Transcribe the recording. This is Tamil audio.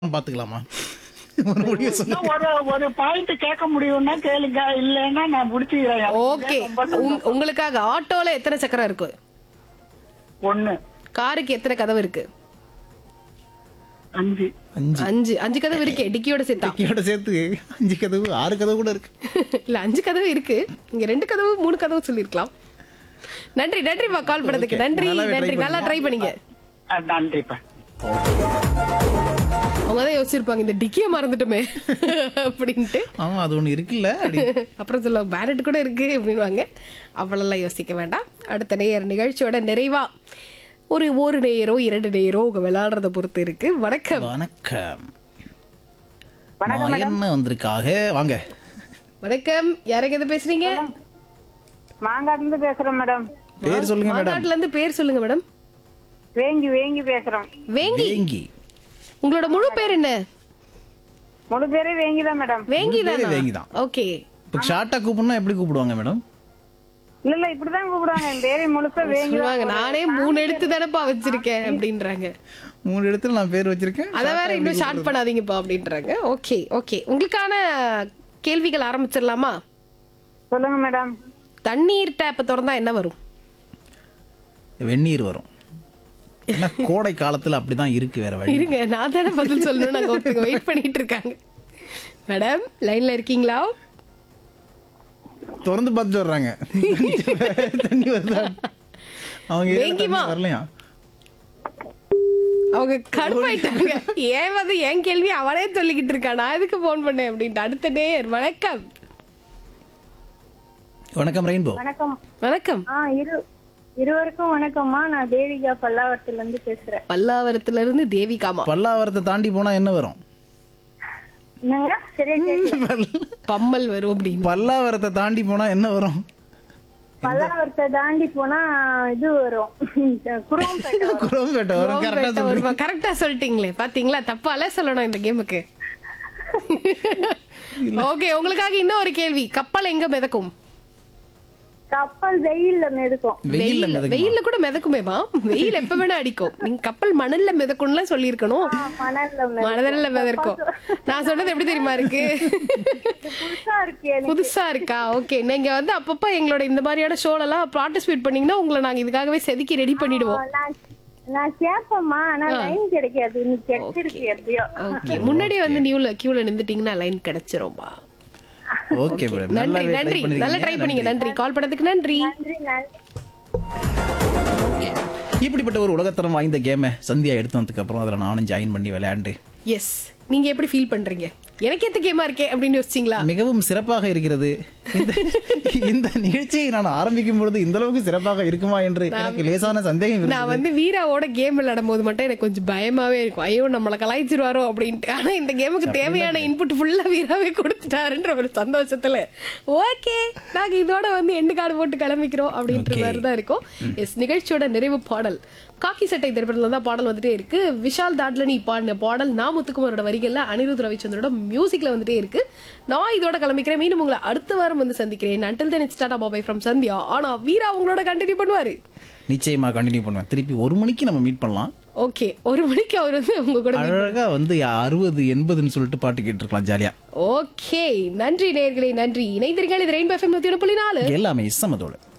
பாத்துக்கலாமா ஒரு முடிவு சொல்லு இன்னும் ஒரு ஒரு பாயிண்ட் கேட்க முடியும்னா கேளுங்க இல்லைன்னா நான் முடிச்சுக்கிறேன் எனக்கு ஓகே ரொம்ப சந்தோஷம். உங்களுக்காக ஆட்டோல எத்தனை சக்கரம் இருக்கு ஒண்ணு காருக்கு எத்தனை கதவு இருக்கு அஞ்சு அஞ்சு அஞ்சு அஞ்சு கதவு இருக்கு டிக்கியோட சேர்த்தா டிக்கியோட சேர்த்து அஞ்சு கதவு ஆறு கதவு கூட இருக்கு இல்ல அஞ்சு கதவு இருக்கு இங்க ரெண்டு கதவு மூணு கதவு சொல்லிருக்கலாம் நன்றி நன்றிப்பா கால் பண்ணதுக்கு Okay. நன்றி நல்லாவே try நன்றி நல்லா ட்ரை பண்ணீங்க அஹ் நன்றிப்பா அவங்க தான் யோசிச்சிருப்பாங்க இந்த டிக்கிய மறந்துட்டோமே அப்படின்ட்டு ஆமா அது ஒண்ணு இருக்குல்ல அப்படி அப்புறம் சொல்ல பேரட் கூட இருக்கு அப்படின்வாங்க அவ்வளோலாம் யோசிக்க வேண்டாம் அடுத்த நேயர் நிகழ்ச்சியோட நிறைவா ஒரு ஒரு நேயரோ இரண்டு நேயரோ உங்க விளையாடுறத பொறுத்து இருக்கு வணக்கம் வணக்கம் என்ன வந்திருக்காக வாங்க வணக்கம் யாருக்கு எது பேசுறீங்க மாங்காட்டுல இருந்து பேசுறோம் மேடம் பேர் சொல்லுங்க மேடம் மாநாட்டுல இருந்து பேர் சொல்லுங்க மேடம் வேங்கி வேங்கி பேசுறோம் வேங்கி வேங்கி உங்களோட முழு பேர் என்ன முழு பேரே வேங்கி தான் மேடம் வேங்கி முழு பேரே தானா வேங்கி தான். ஓகே இப்போ ஷார்ட்டா கூப்பிடணும் எப்படி கூப்பிடுவாங்க மேடம் இல்ல இல்ல இப்படிதான் கூப்பிடுவாங்க என் பேரே முழுசா வேங்கி தான் சொல்லுவாங்க நானே மூணு எழுத்து தானப்பா வச்சிருக்கேன் அப்படின்றாங்க மூணு இடத்துல நான் பேர் வச்சிருக்கேன் அத வேற இன்னும் ஷார்ட் பண்ணாதீங்கப்பா அப்படின்றாங்க ஓகே ஓகே உங்களுக்கான கேள்விகள் ஆரம்பிச்சிடலாமா சொல்லுங்க மேடம் தண்ணீர் டேப்பை திறந்தா என்ன வரும் வெந்நீர் வரும் ஏன்னா கோடை காலத்துல அப்படிதான் இருக்கு வேற வழி இருங்க நான் தானே பதில் சொல்லணும் நாங்க ஒருத்தங்க வெயிட் பண்ணிட்டு இருக்காங்க மேடம் லைன்ல இருக்கீங்களா திறந்து பார்த்துட்டு வர்றாங்க தண்ணி வருதா அவங்க ஏரியால வேங்கிமா. தண்ணி வரலையா அவங்க கடுப்பாயிட்டாங்க ஏன் வந்து என் கேள்வி அவனே சொல்லிக்கிட்டு இருக்கா நான் எதுக்கு போன் பண்ணேன் அப்படின்ட்டு அடுத்த நேர் வணக்கம் வணக்கம் ரெயின்போ வணக்கம் வணக்கம் ஆ இரு இருவருக்கும் வணக்கம்மா நான் தேவிகா பல்லாவரத்துல இருந்து பேசுறேன் பல்லாவரத்துல இருந்து தேவிகாமா பல்லாவரத்தை தாண்டி போனா என்ன வரும் என்னங்க சரியா கேட்கல பம்மல் வரும் அப்படின்னு பல்லாவரத்தை தாண்டி போனா என்ன வரும் பல்லாவரத்தை தாண்டி போனா இது வரும் குரோம்பேட்டை வரும். குரோம்பேட்டை வரும் கரெக்டா சொல்றீங்க கரெக்டா சொல்லிட்டீங்களே பாத்தீங்களா தப்பால சொல்லணும் இந்த கேமுக்கு ஓகே உங்களுக்காக இன்னும் ஒரு கேள்வி கப்பல் எங்க மிதக்கும் கப்பல் வெயில்ல மிதக்கும் வெயில்ல வெயில்ல மிதக்குமா? வெயில்ல கூட மிதக்குமேமா வெயில் எப்ப வேணா அடிக்கும் நீங்க கப்பல் மணல்ல மிதக்கும்லாம் சொல்லியிருக்கணும் ஆ, மணல்ல மிதக்கும். மணல்ல மிதக்கும் நான் சொன்னது எப்படி தெரியுமா இருக்கு புதுசா இருக்கு எனக்கு புதுசா இருக்கா ஓகே நீங்க வந்து அப்பப்ப எங்களோட இந்த மாதிரியான ஷோல எல்லாம் பார்ட்டிசிபேட் பண்ணீங்கன்னா உங்களை நாங்க இதுக்காகவே செதுக்கி ரெடி பண்ணிடுவோம் நான் நான் கேப்பேம்மா ஆனா லைன் கிடைக்காது நீ கிடைச்சிருக்கு எப்படியோ ஓகே முன்னாடியே வந்து நியூல கியூல நின்னுட்டீங்கன்னா லைன் கிடைச்சிரும்பா ஓகே மேடம் நன்றி நல்லாவே நன்றி ட்ரை நல்லா ட்ரை பண்ணீங்க நன்றி கால் பண்ணதுக்கு நன்றி நன்றி நன்றி இப்படிப்பட்ட ஒரு உலகத்தரம் வாய்ந்த கேமை சந்தியா எடுத்து வந்ததுக்கு அப்புறம் அதுல நானும் ஜாயின் பண்ணி விளையாண்டு எஸ் நீங்க எப்படி ஃபீல் பண்றீங்க எனக்கு ஏத்த கேமா இருக்கே அப்படின்னு யோசிச்சீங்களா மிகவும் சிறப்பாக இருக்கிறது இந்த இந்த நிகழ்ச்சியை நான் ஆரம்பிக்கும் பொழுது இந்த அளவுக்கு சிறப்பாக இருக்குமா என்று எனக்கு லேசான சந்தேகம் இருந்தது. நான் வந்து வீராவோட கேம் விளையாடும் போது மட்டும் எனக்கு கொஞ்சம் பயமாவே இருக்கும் ஐயோ நம்மள கலாய்ச்சிருவாரோ அப்படின்ட்டு ஆனா இந்த கேமுக்கு தேவையான இன்புட் ஃபுல்லா வீராவே கொடுத்துட்டாருன்ற ஒரு சந்தோஷத்துல ஓகே நாங்க இதோட வந்து எண்டு கார்டு போட்டு கிளம்பிக்கிறோம் அப்படின்ற Okay. மாதிரி தான் இருக்கும் எஸ் நிகழ்ச்சியோட நிறைவு பாடல் காக்கி சட்டை திரைப்படத்துல தான் பாடல் வந்துட்டே இருக்கு விஷால் தாட்லனி பாடின பாடல் நா முத்துக்குமாரோட வரிகள்ல அனிருத் ரவிச்சந்திரோட மியூசிக்ல வந்துட்டே இருக்கு நான் இதோட கிளம்பிக்கிறேன் மீண்டும் உங்களை அடுத்த வாரம் வந்து சந்திக்கிறேன் until then it's tata bye bye from Sandhya ஆனா வீரா உங்களோட கண்டினியூ பண்ணுவாரு நிச்சயமா கண்டினியூ பண்ணுவேன் திருப்பி ஒரு மணிக்கு நம்ம மீட் பண்ணலாம் ஓகே ஒரு மணிக்கு அவர் வந்து உங்க கூட அழகா வந்து அறுபது எண்பதுன்னு சொல்லிட்டு பாட்டு கேட்டுருக்கலாம் ஜாலியா ஓகே நன்றி நேயர்களே நன்றி இணைந்திருங்கள் இது ரெயின்போ எஃப்எம் நூத்தி ஒன்று புள்ளி நாலு எல்லாமே இசமதோட